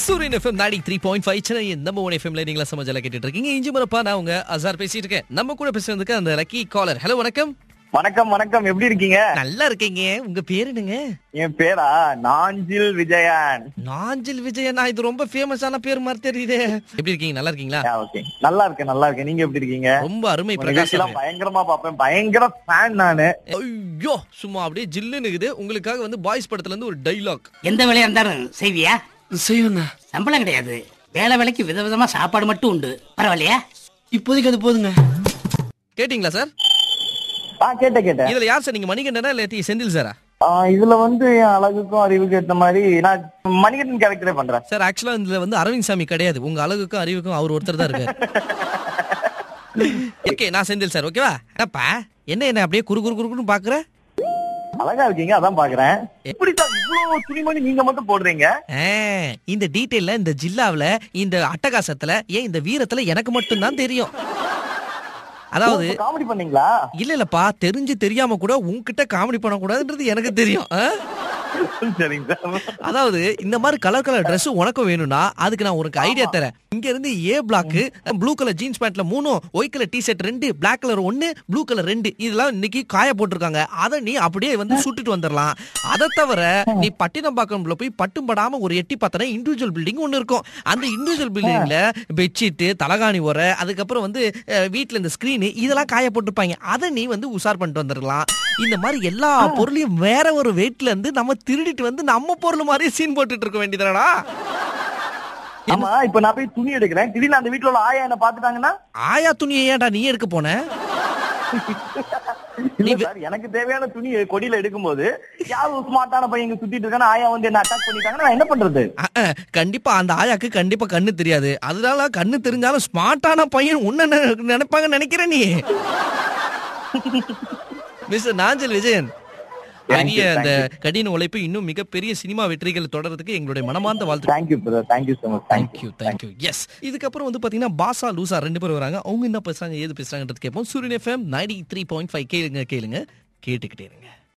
சூரியன் எஃப்எம் நாடி three point five Chennai நம்ம ஒன் எஃப்எம்ல நீங்களா சமாஜால கேட்டுட்டு இருக்கீங்க இஞ்சி மரப்பா நான் உங்க அசார் பேசிட்டு இருக்கேன் நம்ம கூட பேசுறதுக்கு அந்த லக்கி காலர் ஹலோ வணக்கம் வணக்கம் வணக்கம் எப்படி இருக்கீங்க நல்லா இருக்கீங்க உங்க பேர் என்னங்க என் பேரா நாஞ்சில் விஜயன் நாஞ்சில் விஜயனா இது ரொம்ப ஃபேமஸான பேர் மாதிரி தெரியுதே எப்படி இருக்கீங்க நல்லா இருக்கீங்களா ஓகே நல்லா இருக்கேன் நல்லா இருக்கேன் நீங்க எப்படி இருக்கீங்க ரொம்ப அருமை உங்க பிரகாஷ் நிகழ்ச்சியெல்லாம் பயங்கரமா பாப்பேன் பயங்கர ஃபேன் நானு ஐயோ சும்மா அப்படியே ஜில்லுன்னு இருக்குது உங்களுக்காக வந்து பாய்ஸ் படத்துல இருந்து ஒரு டைலாக் எந்த வேலையா இருந்தாலும் செய்வியா செய்வேங்க சம்பளம் கிடையாது வேலை வேலைக்கு விதவிதமா சாப்பாடு மட்டும் உண்டு பரவாயில்லையா இப்போதைக்கு அது போதுங்க கேட்டிங்களா சார் ஆ கேட்டேன் கேட்டேன் இதுல யார் சார் நீங்க மணிகண்டனா இல்லாட்டி செந்தில் சாரா ஆ, இதுல வந்து என் அழகுக்கும் அறிவுக்கும் ஏத்த மாதிரி நான் மணிகண்டன் கேரக்டரே பண்றேன் சார் ஆக்சுவலா இதுல வந்து அரவிந்த் சாமி கிடையாது உங்க அழகுக்கும் அறிவுக்கும் அவர் ஒருத்தர் தான் இருக்காரு ஓகே நான் செந்தில் சார் ஓகேவா என்னப்பா என்ன என்ன அப்படியே குறு குறு குறுன்னு பாக்குற அழகா இருக்கீங்க அதான் பாக்குறேன் எப்படி சார் இவ்வளவு துணிமணி நீங்க மட்டும் போடுறீங்க ஆ, இந்த டீடைல்ல இந்த ஜில்லாவுல இந்த அட்டகாசத்துல ஏன் இந்த வீரத்துல எனக்கு மட்டும்தான் தெரியும் அதாவது காமெடி பண்ணீங்களா இல்ல இல்லப்பா தெரிஞ்சு தெரியாம கூட உன்கிட்ட காமெடி பண்ணக்கூடாதுன்றது எனக்கு தெரியும் ஆ? சரிங்க சார் அதாவது இந்த மாதிரி கலர் கலர் Dress உனக்கும் வேணும்னா அதுக்கு நான் உனக்கு ஐடியா தரேன் இங்க இருந்து a black blue colour jeans பேண்ட்ல மூணும் ஒயிட் கலர் டி ஷர்ட் ரெண்டு Black கலர் ஒன்னு ப்ளூ கலர் ரெண்டு இதெல்லாம் இன்னைக்கு காய போட்டிருக்காங்க அதை நீ அப்படியே வந்து சுட்டுட்டு வந்துடலாம் அதை தவிர நீ பட்டினம்பாக்கம்ல போய் பட்டும் படாம ஒரு எட்டி பார்த்தனா இண்டிவிஜுவல் பில்டிங் ஒன்னு இருக்கும் அந்த இண்டிவிஜுவல் பில்டிங்ல பெட்ஷீட் தலகாணி உரை அதுக்கப்புறம் வந்து அஹ், வீட்ல இந்த ஸ்கிரீன் இதெல்லாம் காய போட்டிருப்பாங்க அதை நீ வந்து உஷார் பண்ணிட்டு வந்துடலாம் இந்த மாதிரி எல்லா பொருளையும் வேற ஒரு வெயிட்ல இருந்து நம்ம திருடிட்டு வந்து நம்ம பொருள் மாதிரி சீன் போட்டுட்டு இருக்க வேண்டியதானடா ஆமா இப்ப நான் போய் துணி எடுக்கிறேன் திடீர்னு அந்த வீட்டுல உள்ள ஆயா என்ன பாத்துட்டாங்கன்னா ஆயா துணியை ஏன்டா நீ எடுக்க போன இல்ல சார் எனக்கு தேவையான துணி கொடியில எடுக்கும்போது யாரும் ஸ்மார்ட்டான பையன் இங்க சுத்திட்டு இருக்கான்னு ஆயா வந்து என்ன அட்டாக் பண்ணிட்டாங்கன்னா நான் என்ன பண்றது அஹ், அஹ், கண்டிப்பா அந்த ஆயாக்கு கண்டிப்பா கண்ணு தெரியாது அதனால கண்ணு தெரிஞ்சாலும் ஸ்மார்ட்டான பையன் உன்ன நினை- நினைப்பாங்க நினைக்கிற நீ மிஸ்டர் நாஞ்சல் விஜயன் Thank பெரிய you, அந்த thank கடின உழைப்பு இன்னும் மிகப்பெரிய சினிமா வெற்றிகள் தொடர்றதுக்கு எங்களுடைய மனமார்ந்த வாழ்த்து thank you brother thank you so much thank you thank you yes இதுக்கப்புறம் வந்து பாத்தீங்கன்னா பாசா லூசா ரெண்டு பேரும் வராங்க அவங்க என்ன பேசுறாங்க ஏது பேசுறாங்கன்றது கேட்போம் Suryan FM ninety three point five கேளுங்க கேளுங்க கேட்டுக்கிட்டே இருங்க